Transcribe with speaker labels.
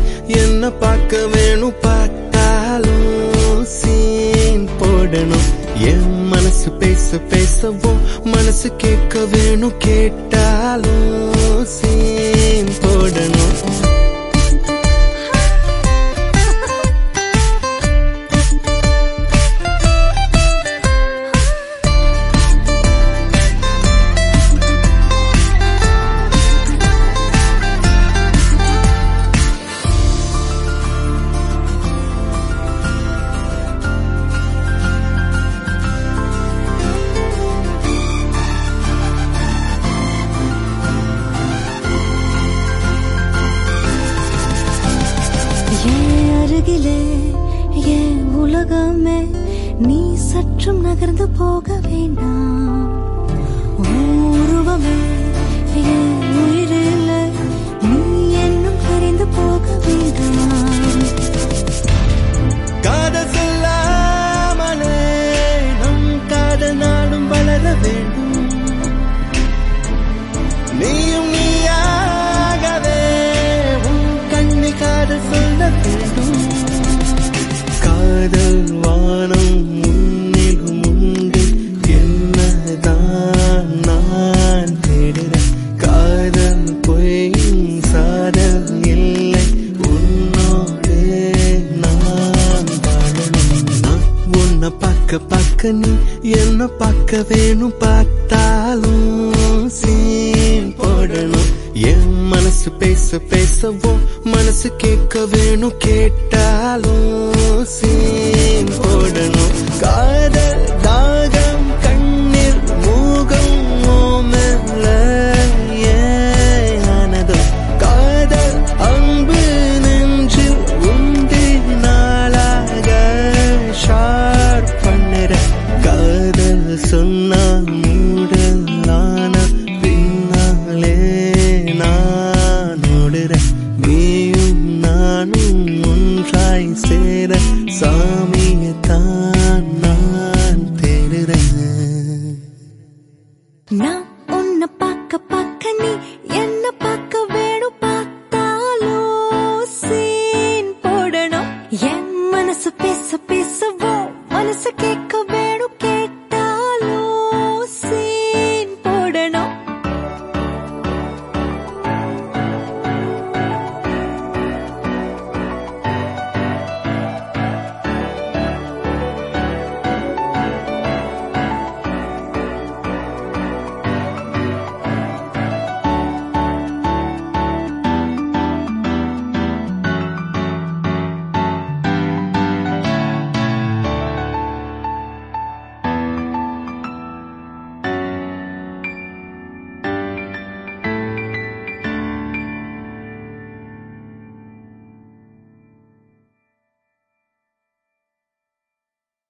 Speaker 1: என்ன பார்க்க வேணும் பார்த்தாலும் சீன் போடணும் என் மனசு பேச பேசவும் மனசு கேட்க வேணும் கேட்டாலும் சீன் போடணும்
Speaker 2: என் அருகிலே என் உலகமே நீ சற்றும் நகர்ந்து போக வேண்டாம் உன் உருவமே என் உயிரிலே நீ என்னும் கரைந்து போக வேண்டாம்
Speaker 1: காதல் சொல்லாமலே நம் காதல் நாடும் வளர வேண்டும் நீயும் நீயாகவே உன் கண்ணி காதல் சொல்ல வேண்டும் காதல் வானம் முன்னிலும் உண்டு என்னதான் நான் தேடுறேன் காதல் பொய்யும் சாதல் இல்லை உன்னோடு நான் வாழணும் நான் உன்னை பார்க்க பார்க்க நீ என்ன பார்க்க வேணும் பார்த்தாலும் சீன் போடணும் என் மனசு பேச பேசவும் மனசு கேட்க வேணும் கேட்டாலும் சீன் போடணும் காதல் தாகம் கண்ணீர் மூகம் ஓமல ஏனதோ காதல் அன்பு நெஞ்சில் உண்டு நாளாக ஷார் பண்ணுற காதல் சொன்னா மூடலான பின்னாலே நான் ஓடுறேன் நீயும் நானும் ஒன்றாய் சேர சாமியை தான் நான் தேடுறேன்
Speaker 2: நான் உன்னை பார்க்க பார்க்க நீ என்ன பார்க்க வேணும் பார்த்தாலும் சீன் போடணும் என் மனசு பேச பேசவோ மனசு கேட்க